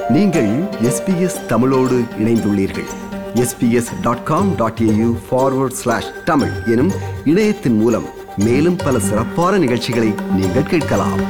நீங்கள் எஸ்பிஎஸ் தமிழோடு இணைந்துள்ளீர்கள் SBS dot com dot AU forward slash Tamil எனும் இணையத்தின் மூலம் மேலும் பல சிறப்பான நிகழ்ச்சிகளை நீங்கள் கேட்கலாம்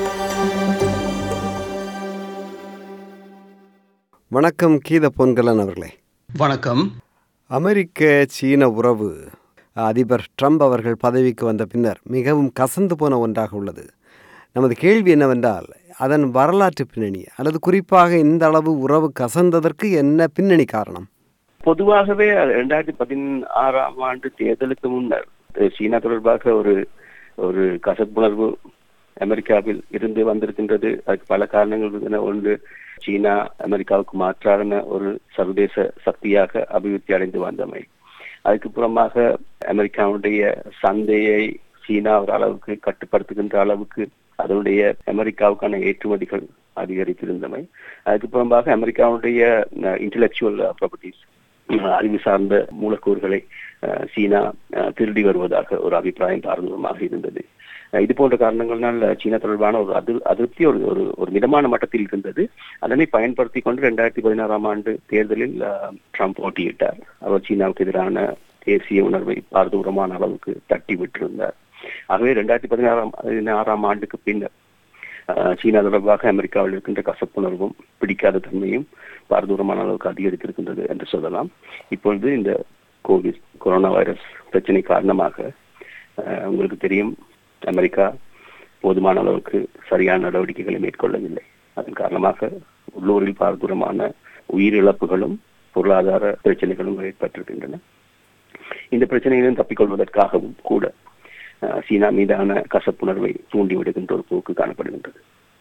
வணக்கம் கீத பொன்கலன் அவர்களே வணக்கம் அமெரிக்க சீன உறவு அதிபர் ட்ரம்ப் அவர்கள் பதவிக்கு வந்த பின்னர் மிகவும் கசந்து போன ஒன்றாக உள்ளது நமது கேள்வி என்னவென்றால் அதன் வரலாற்று பின்னணி அல்லது குறிப்பாக இந்த அளவு உறவு கசந்ததற்கு என்ன பின்னணி காரணம் பொதுவாகவே இரண்டாயிரத்தி பதினாறாம் ஆண்டு தேர்தலுக்கு முன்னர் சீனா தொடர்பாக ஒரு ஒரு கசப்புணர்வு அமெரிக்காவில் இருந்து வந்திருக்கின்றது அதுக்கு பல காரணங்கள் இருந்தன ஒன்று சீனா அமெரிக்காவுக்கு மாற்றான ஒரு சர்வதேச சக்தியாக அபிவிருத்தி அடைந்து வந்தமை அதுக்கு புறமாக அமெரிக்காவுடைய சந்தையை சீனா ஒரு அளவுக்கு கட்டுப்படுத்துகின்ற அளவுக்கு அதனுடைய அமெரிக்காவுக்கான ஏற்றுமதிகள் அதிகரித்திருந்தமை அதுக்கு புறம்பாக அமெரிக்காவுடைய இன்டலெக்சுவல் ப்ராப்பர்ட்டிஸ் அறிவு சார்ந்த மூலக்கூறுகளை சீனா திருடி வருவதாக ஒரு அபிப்பிராயம் பாரதூரமாக இருந்தது இது போன்ற காரணங்களால் சீனா தொடர்பான ஒரு அதிர் அதிருப்தி ஒரு ஒரு ஒரு மிதமான மட்டத்தில் இருந்தது அதனை பயன்படுத்தி கொண்டு ரெண்டாயிரத்தி பதினாறாம் ஆண்டு தேர்தலில் ட்ரம்ப் போட்டியிட்டார் அவர் சீனாவுக்கு எதிரான தேசிய உணர்வை பாரதூரமான அளவுக்கு தட்டி விட்டிருந்தார் ஆகவே ரெண்டாயிரத்தி பதினாறாம் பதினாறாம் ஆண்டுக்கு பின்னர் சீனா தொடர்பாக அமெரிக்காவில் இருக்கின்ற கசப்புணர்வும் பிடிக்காத தன்மையும் பாரதூரமான அளவுக்கு அதிகரித்திருக்கின்றது என்று சொல்லலாம் இப்பொழுது இந்த கோவிட் கொரோனா வைரஸ் பிரச்சனை காரணமாக உங்களுக்கு தெரியும் அமெரிக்கா போதுமான அளவுக்கு சரியான நடவடிக்கைகளை மேற்கொள்ளவில்லை அதன் காரணமாக உள்ளூரில் பாரதூரமான உயிரிழப்புகளும் பொருளாதார பிரச்சனைகளும் ஏற்பட்டிருக்கின்றன இந்த பிரச்சனையிலும் தப்பிக்கொள்வதற்காகவும் கூட சீனா மீதான கசப்புணர்வை தூண்டிவிடுகின்ற ஒரு போக்கு காணப்படுகின்றது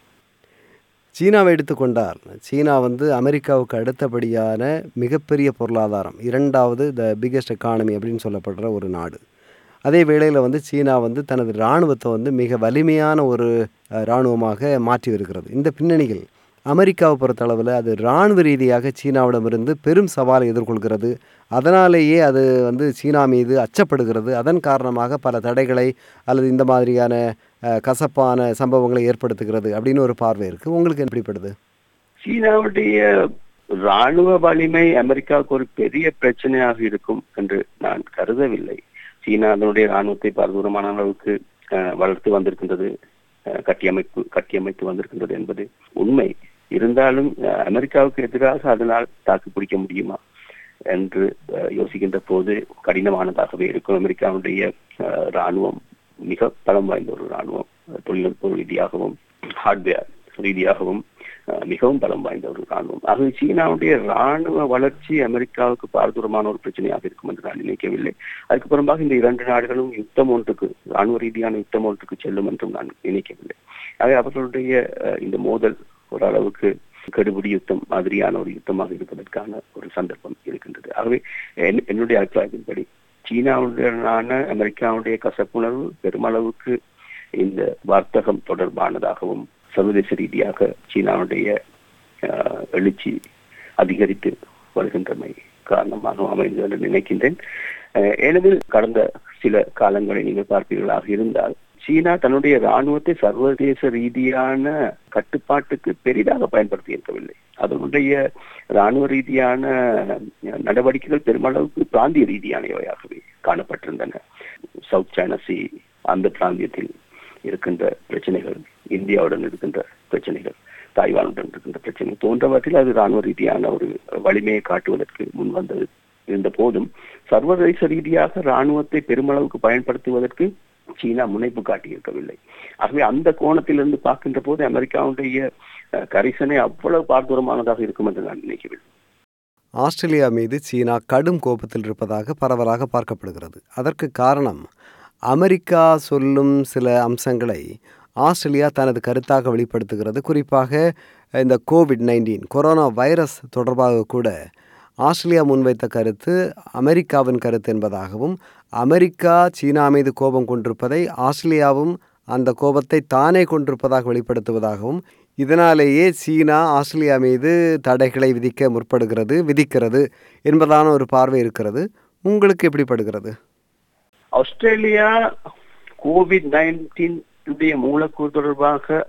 சீனாவை எடுத்துக்கொண்டால் சீனா வந்து அமெரிக்காவுக்கு அடுத்தபடியான மிகப்பெரிய பொருளாதாரம் இரண்டாவது த பிக்கெஸ்ட் எக்கானமி அப்படின்னு சொல்லப்படுற ஒரு நாடு அதே வேளையில் வந்து சீனா வந்து தனது இராணுவத்தை வந்து மிக வலிமையான ஒரு இராணுவமாக மாற்றி வருகிறது இந்த பின்னணியில் அமெரிக்காவை பொறுத்தளவில் அது இராணுவ ரீதியாக சீனாவிடமிருந்து பெரும் சவாலை எதிர்கொள்கிறது அதனாலேயே அது வந்து சீனா மீது அச்சப்படுகிறது அதன் காரணமாக பல தடைகளை அல்லது இந்த மாதிரியான கசப்பான சம்பவங்களை ஏற்படுத்துகிறது அப்படின்னு ஒரு பார்வை இருக்கு உங்களுக்கு எப்படிப்படுது சீனாவுடைய இராணுவ வலிமை அமெரிக்காவுக்கு ஒரு பெரிய பிரச்சனையாக இருக்கும் என்று நான் கருதவில்லை சீனா அதனுடைய இராணுவத்தை பலதூரமான அளவுக்கு வளர்த்து வந்திருக்கின்றது கட்டியமைப்பு கட்டியமைத்து வந்திருக்கின்றது என்பது உண்மை இருந்தாலும் அமெரிக்காவுக்கு எதிராக அதனால் தாக்கு பிடிக்க முடியுமா என்று யோசிக்கின்ற போது கடினமானதாகவே இருக்கும் அமெரிக்காவுடைய இராணுவம் மிக பலம் வாய்ந்த ஒரு இராணுவம் தொழில்நுட்ப ரீதியாகவும் ஹார்ட்வேர் ரீதியாகவும் மிகவும் பலம் வாய்ந்த ஒரு இராணுவம் ஆகவே சீனாவுடைய இராணுவ வளர்ச்சி அமெரிக்காவுக்கு பாரதூரமான ஒரு பிரச்சனையாக இருக்கும் என்று நான் நினைக்கவில்லை அதுக்கு புறம்பாக இந்த இரண்டு நாடுகளும் யுத்தம் ஒன்றுக்கு இராணுவ ரீதியான யுத்தம் ஒன்றுக்கு செல்லும் என்றும் நான் நினைக்கவில்லை ஆகவே அவர்களுடைய இந்த மோதல் ஓரளவுக்கு கெடுபிடி யுத்தம் மாதிரியான ஒரு யுத்தமாக இருப்பதற்கான ஒரு சந்தர்ப்பம் இருக்கின்றது ஆகவே என்னுடைய அபிப்பிராயத்தின்படி சீனாவுடனான அமெரிக்காவுடைய கசப்புணர்வு பெருமளவுக்கு இந்த வர்த்தகம் தொடர்பானதாகவும் சர்வதேச ரீதியாக சீனாவுடைய எழுச்சி அதிகரித்து வருகின்றமை காரணமாக அமைந்தது என்று நினைக்கின்றேன் ஏனெனில் கடந்த சில காலங்களை நீங்கள் பார்ப்பீர்களாக இருந்தால் சீனா தன்னுடைய இராணுவத்தை சர்வதேச ரீதியான கட்டுப்பாட்டுக்கு பெரிதாக பயன்படுத்தி இருக்கவில்லை அதனுடைய இராணுவ ரீதியான நடவடிக்கைகள் பெருமளவுக்கு பிராந்திய ரீதியானவையாகவே காணப்பட்டிருந்தன சவுத் சைனா சி அந்த பிராந்தியத்தில் இருக்கின்ற பிரச்சனைகள் இந்தியாவுடன் இருக்கின்ற பிரச்சனைகள் தாய்வானுடன் இருக்கின்ற பிரச்சனை போன்றவற்றில் அது இராணுவ ரீதியான ஒரு வலிமையை காட்டுவதற்கு முன் வந்தது இருந்த போதும் சர்வதேச ரீதியாக இராணுவத்தை பெருமளவுக்கு பயன்படுத்துவதற்கு சீனா முனைப்பு காட்டியிருக்கவில்லை ஆகவே அந்த கோணத்திலிருந்து பார்க்கின்ற போது அமெரிக்காவுடைய கரிசனை அவ்வளவு பாரதூரமானதாக இருக்கும் என்று நான் நினைக்கிறேன் ஆஸ்திரேலியா மீது சீனா கடும் கோபத்தில் இருப்பதாக பரவலாக பார்க்கப்படுகிறது அதற்கு காரணம் அமெரிக்கா சொல்லும் சில அம்சங்களை ஆஸ்திரேலியா தனது கருத்தாக வெளிப்படுத்துகிறது குறிப்பாக இந்த கோவிட் நைன்டீன் கொரோனா வைரஸ் தொடர்பாக கூட ஆஸ்திரேலியா முன்வைத்த கருத்து அமெரிக்காவின் கருத்து என்பதாகவும் அமெரிக்கா சீனா மீது கோபம் கொண்டிருப்பதை ஆஸ்திரேலியாவும் அந்த கோபத்தை தானே கொண்டிருப்பதாக வெளிப்படுத்துவதாகவும் இதனாலேயே சீனா ஆஸ்திரேலியா மீது தடைகளை விதிக்க முற்படுகிறது விதிக்கிறது என்பதான ஒரு பார்வை இருக்கிறது உங்களுக்கு எப்படிப்படுகிறது ஆஸ்திரேலியா கோவிட் நைன்டீன் மூலக்கூறு தொடர்பாக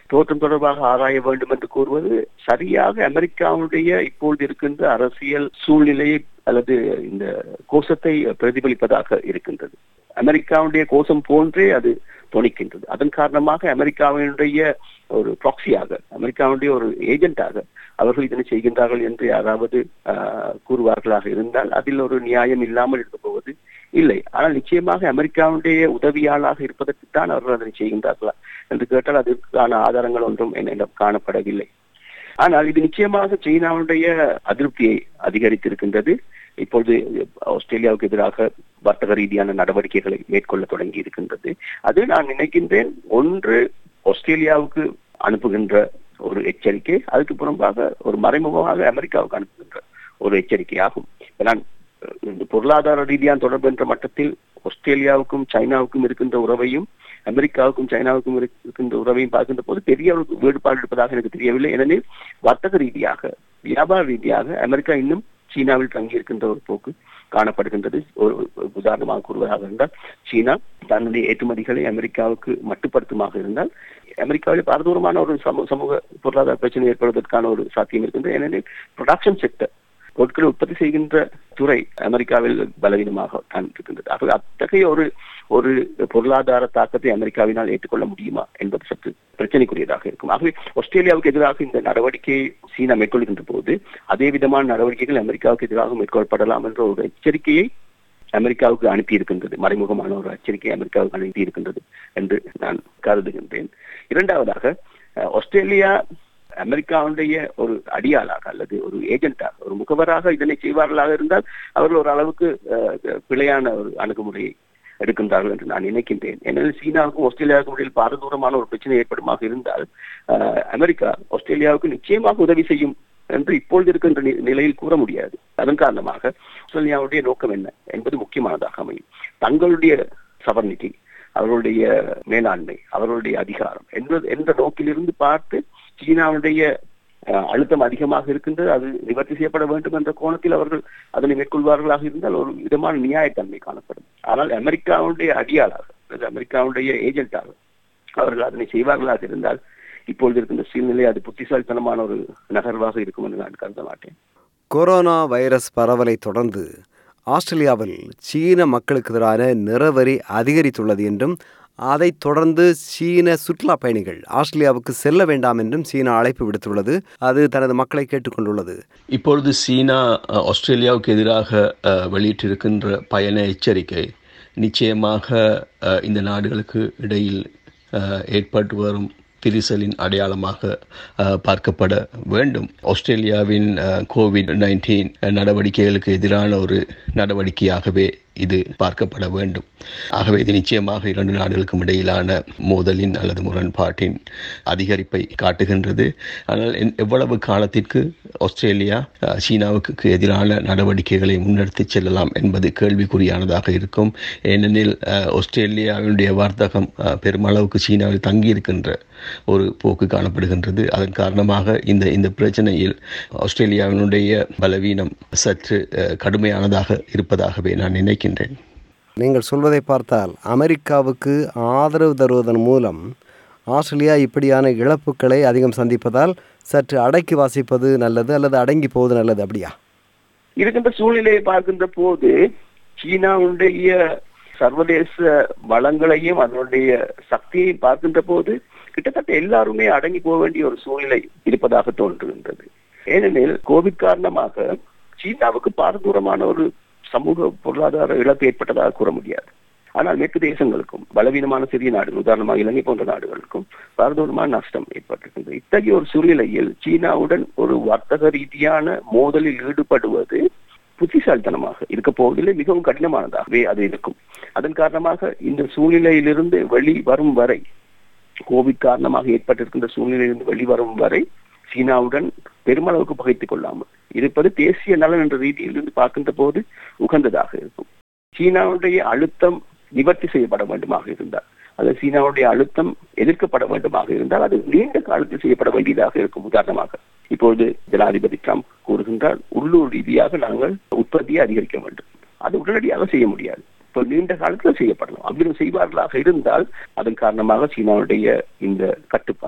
தோற்றம் தொடர்பாக ஆராய வேண்டும் என்று கூறுவது சரியாக அமெரிக்காவுடைய இப்பொழுது இருக்கின்ற அரசியல் சூழ்நிலையை அல்லது இந்த கோஷத்தை பிரதிபலிப்பதாக இருக்கின்றது அமெரிக்காவுடைய கோஷம் போன்றே அது தொனிக்கின்றது அதன் காரணமாக அமெரிக்காவினுடைய ஒரு ப்ராக்சியாக அமெரிக்காவுடைய ஒரு ஏஜென்ட்டாக அவர்கள் இதனை செய்கின்றார்கள் என்று யாராவது கூறுவார்களாக இருந்தால் அதில் ஒரு நியாயம் இல்லாமல் இருக்க போவது இல்லை ஆனால் நிச்சயமாக அமெரிக்காவுடைய உதவியாளாக இருப்பதற்குத்தான் அவர்கள் அதனை செய்கின்றார்களா என்று கேட்டால் அதற்கான ஆதாரங்கள் ஒன்றும் என்னிடம் காணப்படவில்லை ஆனால் இது நிச்சயமாக சீனாவுடைய அதிருப்தியை அதிகரித்திருக்கின்றது இப்பொழுது ஆஸ்திரேலியாவுக்கு எதிராக வர்த்தக ரீதியான நடவடிக்கைகளை மேற்கொள்ள தொடங்கி இருக்கின்றது அது நான் நினைக்கின்றேன் ஒன்று ஆஸ்திரேலியாவுக்கு அனுப்புகின்ற ஒரு எச்சரிக்கை அதுக்கு புறம்பாக ஒரு மறைமுகமாக அமெரிக்காவுக்கு அனுப்புகின்ற ஒரு எச்சரிக்கையாகும் நான் பொருளாதார ரீதியான தொடர்பு என்ற மட்டத்தில் ஆஸ்திரேலியாவுக்கும் சைனாவுக்கும் இருக்கின்ற உறவையும் அமெரிக்காவுக்கும் சைனாவுக்கும் இருக்கின்ற உறவையும் பார்க்கின்ற போது பெரிய ஒரு வேறுபாடு இருப்பதாக எனக்கு தெரியவில்லை ஏனெனில் வர்த்தக ரீதியாக வியாபார ரீதியாக அமெரிக்கா இன்னும் சீனாவில் தங்கியிருக்கின்ற ஒரு போக்கு காணப்படுகின்றது ஒரு உதாரணமாக கூறுவதாக இருந்தால் சீனா தன்னுடைய ஏற்றுமதிகளை அமெரிக்காவுக்கு மட்டுப்படுத்துமாக இருந்தால் அமெரிக்காவில் பாரதூரமான ஒரு சமூக பொருளாதார பிரச்சனை ஏற்படுவதற்கான ஒரு சாத்தியம் இருக்கின்றது ஏனெனில் ப்ரொடக்ஷன் செக்டர் பொருட்களை உற்பத்தி செய்கின்ற துறை அமெரிக்காவில் பலவீனமாக தான் இருக்கின்றது ஆகவே அத்தகைய ஒரு ஒரு பொருளாதார தாக்கத்தை அமெரிக்காவினால் ஏற்றுக்கொள்ள முடியுமா என்பது சற்று பிரச்சனைக்குரியதாக இருக்கும் ஆகவே ஆஸ்திரேலியாவுக்கு எதிராக இந்த நடவடிக்கையை சீனா மேற்கொள்கின்ற போது அதே விதமான நடவடிக்கைகள் அமெரிக்காவுக்கு எதிராக மேற்கொள்ளப்படலாம் என்ற ஒரு எச்சரிக்கையை அமெரிக்காவுக்கு அனுப்பி இருக்கின்றது மறைமுகமான ஒரு எச்சரிக்கை அமெரிக்காவுக்கு அனுப்பி இருக்கின்றது என்று நான் கருதுகின்றேன் இரண்டாவதாக ஆஸ்திரேலியா அமெரிக்காவுடைய ஒரு அடியாளாக அல்லது ஒரு ஏஜென்டாக ஒரு முகவராக இதனை செய்வார்களாக இருந்தால் அவர்கள் ஒரு அளவுக்கு பிழையான ஒரு அணுகுமுறையை எடுக்கின்றார்கள் என்று நான் நினைக்கின்றேன் ஏனெனில் சீனாவுக்கும் ஆஸ்திரேலியாவுக்கும் இடையில் பாரதூரமான ஒரு பிரச்சனை ஏற்படுமாக இருந்தால் அமெரிக்கா ஆஸ்திரேலியாவுக்கு நிச்சயமாக உதவி செய்யும் என்று இப்பொழுது இருக்கின்ற நிலையில் கூற முடியாது அதன் காரணமாக ஆஸ்திரேலியாவுடைய நோக்கம் என்ன என்பது முக்கியமானதாக அமையும் தங்களுடைய சவர்னிட்டி அவர்களுடைய மேலாண்மை அவர்களுடைய அதிகாரம் என்பது என்ற நோக்கிலிருந்து பார்த்து சீனாவுடைய அழுத்தம் அதிகமாக இருக்கின்றது அது நிவர்த்தி செய்யப்பட வேண்டும் என்ற கோணத்தில் அவர்கள் அதனை மேற்கொள்வார்களாக இருந்தால் ஒரு விதமான நியாயத்தன்மை காணப்படும் ஆனால் அமெரிக்காவுடைய அடியாளாக அல்லது அமெரிக்காவுடைய ஏஜென்ட்டாக அவர்கள் அதனை செய்வார்களாக இருந்தால் இப்பொழுது இருக்கின்ற சூழ்நிலை அது புத்திசாலித்தனமான ஒரு நகர்வாக இருக்கும் என்று நான் கருத மாட்டேன் கொரோனா வைரஸ் பரவலை தொடர்ந்து ஆஸ்திரேலியாவில் சீன மக்களுக்கு எதிரான நிறவரி அதிகரித்துள்ளது என்றும் அதைத் தொடர்ந்து சீன சுற்றுலா பயணிகள் ஆஸ்திரேலியாவுக்கு செல்ல வேண்டாம் என்றும் சீனா அழைப்பு விடுத்துள்ளது அது தனது மக்களை கேட்டுக்கொண்டுள்ளது இப்பொழுது சீனா ஆஸ்திரேலியாவுக்கு எதிராக வெளியிட்டிருக்கின்ற பயண எச்சரிக்கை நிச்சயமாக இந்த நாடுகளுக்கு இடையில் ஏற்பட்டு வரும் பிரிசலின் அடையாளமாக பார்க்கப்பட வேண்டும் ஆஸ்திரேலியாவின் கோவிட் நைன்டீன் நடவடிக்கைகளுக்கு எதிரான ஒரு நடவடிக்கையாகவே இது பார்க்கப்பட வேண்டும் ஆகவே இது நிச்சயமாக இரண்டு நாடுகளுக்கும் இடையிலான மோதலின் அல்லது முரண்பாட்டின் அதிகரிப்பை காட்டுகின்றது ஆனால் எவ்வளவு காலத்திற்கு ஆஸ்திரேலியா சீனாவுக்கு எதிரான நடவடிக்கைகளை முன்னெடுத்து செல்லலாம் என்பது கேள்விக்குறியானதாக இருக்கும் ஏனெனில் ஆஸ்திரேலியாவினுடைய வர்த்தகம் பெருமளவுக்கு சீனாவில் தங்கியிருக்கின்ற ஒரு போக்கு காணப்படுகின்றது அதன் காரணமாக இந்த இந்த பிரச்சனையில் ஆஸ்திரேலியாவினுடைய பலவீனம் சற்று கடுமையானதாக இருப்பதாகவே நான் நினைக்கின்றேன் நீங்கள் சொல்வதை பார்த்தால் அமெரிக்காவுக்கு ஆதரவு தருவதன் மூலம் ஆஸ்திரேலியா இப்படியான இழப்புகளை அதிகம் சந்திப்பதால் சற்று அடக்கி வாசிப்பது நல்லது அல்லது அடங்கி போவது நல்லது அப்படியா இருக்கின்ற சூழ்நிலையை பார்க்கின்ற போது சீனாவுடைய சர்வதேச வளங்களையும் அதனுடைய சக்தியையும் பார்க்கின்ற போது கிட்டத்தட்ட எல்லாருமே அடங்கி போக வேண்டிய ஒரு சூழ்நிலை இருப்பதாக தோன்றுகின்றது ஏனெனில் கோவிட் காரணமாக சீனாவுக்கு பாரதூரமான ஒரு சமூக பொருளாதார இழப்பு ஏற்பட்டதாக கூற முடியாது ஆனால் மேற்கு தேசங்களுக்கும் பலவீனமான சிறிய நாடுகள் உதாரணமாக இலங்கை போன்ற நாடுகளுக்கும் பாரதூரமான நஷ்டம் ஏற்பட்டிருக்கின்றது இத்தகைய ஒரு சூழ்நிலையில் சீனாவுடன் ஒரு வர்த்தக ரீதியான மோதலில் ஈடுபடுவது புத்திசாலித்தனமாக இருக்க போவதில்லை மிகவும் கடினமானதாகவே அது இருக்கும் அதன் காரணமாக இந்த சூழ்நிலையிலிருந்து வெளி வரும் வரை கோவிட் காரணமாக ஏற்பட்டிருக்கின்ற சூழ்நிலையிலிருந்து வெளிவரும் வரை சீனாவுடன் பெருமளவுக்கு பகைத்துக் கொள்ளாமல் இருப்பது தேசிய நலன் என்ற ரீதியிலிருந்து பார்க்கின்ற போது உகந்ததாக இருக்கும் சீனாவுடைய அழுத்தம் நிவர்த்தி செய்யப்பட வேண்டுமாக இருந்தால் அது சீனாவுடைய அழுத்தம் எதிர்க்கப்பட வேண்டுமாக இருந்தால் அது நீண்ட காலத்தில் செய்யப்பட வேண்டியதாக இருக்கும் உதாரணமாக இப்பொழுது ஜனாதிபதி ட்ரம்ப் கூறுகின்றார் உள்ளூர் ரீதியாக நாங்கள் உற்பத்தியை அதிகரிக்க வேண்டும் அது உடனடியாக செய்ய முடியாது இப்போ நீண்ட காலத்தில் செய்யப்படலாம் அப்படி செய்வார்களாக இருந்தால் அதன் காரணமாக சீனாவுடைய இந்த கட்டுப்பாடு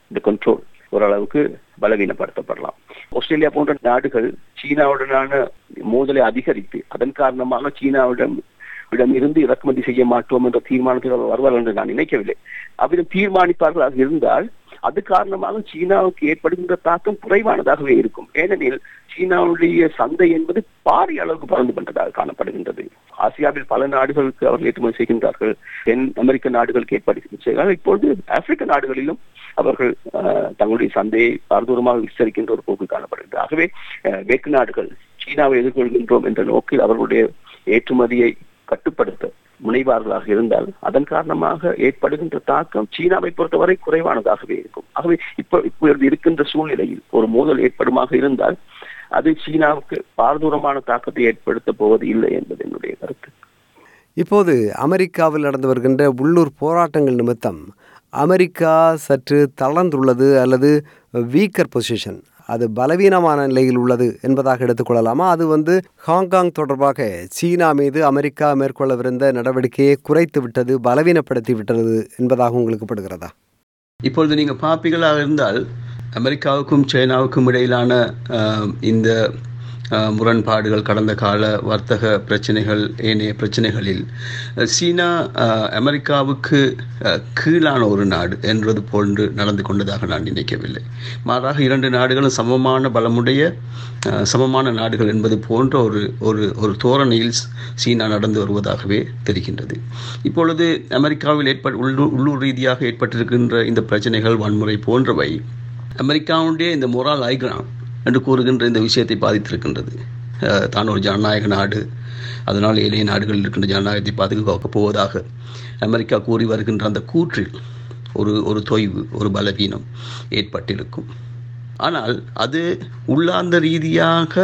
இந்த கண்ட்ரோல் ஓரளவுக்கு பலவீனப்படுத்தப்படலாம் ஆஸ்திரேலியா போன்ற நாடுகள் சீனாவுடனான மோதலை அதிகரித்து அதன் காரணமாக சீனாவிடம் இடம் இருந்து இறக்குமதி செய்ய மாட்டோம் என்ற தீர்மானத்தில் அவர் வருவார் என்று நான் நினைக்கவில்லை அவ்விதம் தீர்மானிப்பார்களாக இருந்தால் அது காரணமாக சீனாவுக்கு ஏற்படுகின்ற தாக்கம் குறைவானதாகவே இருக்கும் ஏனெனில் சீனாவுடைய சந்தை என்பது பாரிய அளவுக்கு பறந்து கொண்டதாக காணப்படுகின்றது ஆசியாவில் பல நாடுகளுக்கு அவர்கள் ஏற்றுமதி செய்கின்றார்கள் தென் அமெரிக்க நாடுகளுக்கு ஏற்படுத்தி செய்கிறார்கள் இப்பொழுது ஆப்பிரிக்க நாடுகளிலும் அவர்கள் அஹ், தங்களுடைய சந்தையை பாரதூரமாக விஸ்தரிக்கின்ற ஒரு போக்கு காணப்படுகிறது ஆகவே அஹ், மேற்கு நாடுகள் சீனாவை எதிர்கொள்கின்றோம் என்ற நோக்கில் அவர்களுடைய ஏற்றுமதியை கட்டுப்படுத்த முனைவார்களாக இருந்தால் அதன் காரணமாக ஏற்படுகின்ற தாக்கம் சீனாவை பொறுத்தவரை குறைவானதாகவே இருக்கும் ஆகவே இப்போ இப்பொழுது இருக்கின்ற சூழ்நிலையில் ஒரு மோதல் ஏற்படுமாக இருந்தால் அது சீனாவுக்கு பாரதூரமான தாக்கத்தை ஏற்படுத்த போவது இல்லை என்பது என்னுடைய கருத்து இப்போது அமெரிக்காவில் நடந்து வருகின்ற உள்ளூர் போராட்டங்கள் நிமித்தம் அமெரிக்கா சற்று தளர்ந்துள்ளது அல்லது வீக்கர் பொசிஷன் அது பலவீனமான நிலையில் உள்ளது என்பதாக எடுத்துக்கொள்ளலாமா அது வந்து ஹாங்காங் தொடர்பாக சீனா மீது அமெரிக்கா மேற்கொள்ளவிருந்த நடவடிக்கையை குறைத்து விட்டது பலவீனப்படுத்தி விட்டது என்பதாக உங்களுக்கு படுகிறதா இப்பொழுது நீங்கள் பார்ப்பீர்களாக இருந்தால் அமெரிக்காவுக்கும் சைனாவுக்கும் இடையிலான அஹ், இந்த அஹ், முரண்பாடுகள் கடந்த கால வர்த்தக பிரச்சனைகள் ஏனைய பிரச்சனைகளில் அஹ், சீனா அஹ், அமெரிக்காவுக்கு அஹ், கீழான ஒரு நாடு என்பது போன்று நடந்து கொண்டதாக நான் நினைக்கவில்லை மாறாக இரண்டு நாடுகளும் சமமான பலமுடைய அஹ், சமமான நாடுகள் என்பது போன்ற ஒரு ஒரு ஒரு தோரணையில் சீனா நடந்து வருவதாகவே தெரிகின்றது இப்பொழுது அமெரிக்காவில் ஏற்பட் உள்ளூர் உள்ளூர் ரீதியாக ஏற்பட்டிருக்கின்ற இந்த பிரச்சனைகள் வன்முறை போன்றவை அமெரிக்காவுடைய இந்த மொரால் ஐக்ராம் என்று கூறுகின்ற இந்த விஷயத்தை பாதித்திருக்கின்றது அஹ், தான் ஒரு ஜனநாயக நாடு அதனால் ஏழைய நாடுகளில் இருக்கின்ற ஜனநாயகத்தை பாதுகாக்கப் போவதாக அமெரிக்கா கூறி வருகின்ற அந்த கூற்றில் ஒரு ஒரு தொய்வு ஒரு பலவீனம் ஏற்பட்டிருக்கும் ஆனால் அது உள்ளார்ந்த ரீதியாக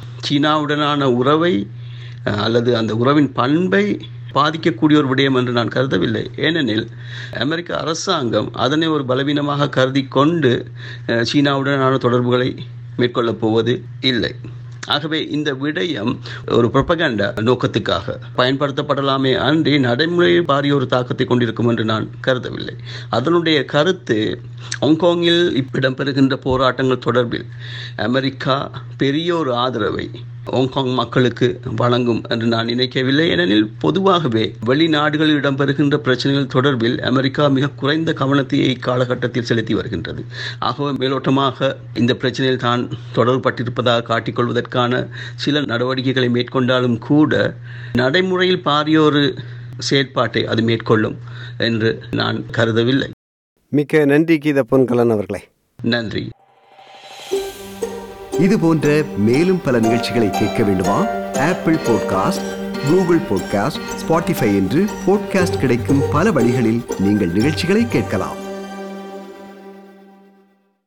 சீனாவுடனான உறவை அஹ், அல்லது அந்த உறவின் பண்பை பாதிக்கக்கூடிய ஒரு விடயம் என்று நான் கருதவில்லை ஏனெனில் அமெரிக்க அரசாங்கம் அதனை ஒரு பலவீனமாக கருதி கொண்டு அஹ், சீனாவுடனான தொடர்புகளை மேற்கொள்ளப் போவது இல்லை ஆகவே இந்த விடயம் ஒரு புரப்பகண்ட நோக்கத்துக்காக பயன்படுத்தப்படலாமே அன்றி நடைமுறையில் பாரிய ஒரு தாக்கத்தை கொண்டிருக்கும் என்று நான் கருதவில்லை அதனுடைய கருத்து ஹாங்காங்கில் இப்ப இடம்பெறுகின்ற போராட்டங்கள் தொடர்பில் அமெரிக்கா பெரிய ஒரு ஆதரவை ஹாங்காங் மக்களுக்கு வழங்கும் என்று நான் நினைக்கவில்லை ஏனெனில் பொதுவாகவே வெளிநாடுகளில் இடம்பெறுகின்ற பிரச்சனைகள் தொடர்பில் அமெரிக்கா மிக குறைந்த கவனத்தையே இக்காலகட்டத்தில் செலுத்தி வருகின்றது ஆகவே மேலோட்டமாக இந்த பிரச்சனையில் தான் தொடர்பட்டிருப்பதாக காட்டிக்கொள்வதற்கான சில நடவடிக்கைகளை மேற்கொண்டாலும் கூட நடைமுறையில் பாரிய ஒரு செயற்பாட்டை அது மேற்கொள்ளும் என்று நான் கருதவில்லை மிக்க நன்றி கீத பொன்கலன் அவர்களே நன்றி இது போன்ற மேலும் பல நிகழ்ச்சிகளை கேட்க வேண்டுமா Apple podcast Google podcast Spotify என்று பாட்காஸ்ட் கிடைக்கும் பல வழிகளில் நீங்கள் நிகழ்ச்சிகளை கேட்கலாம்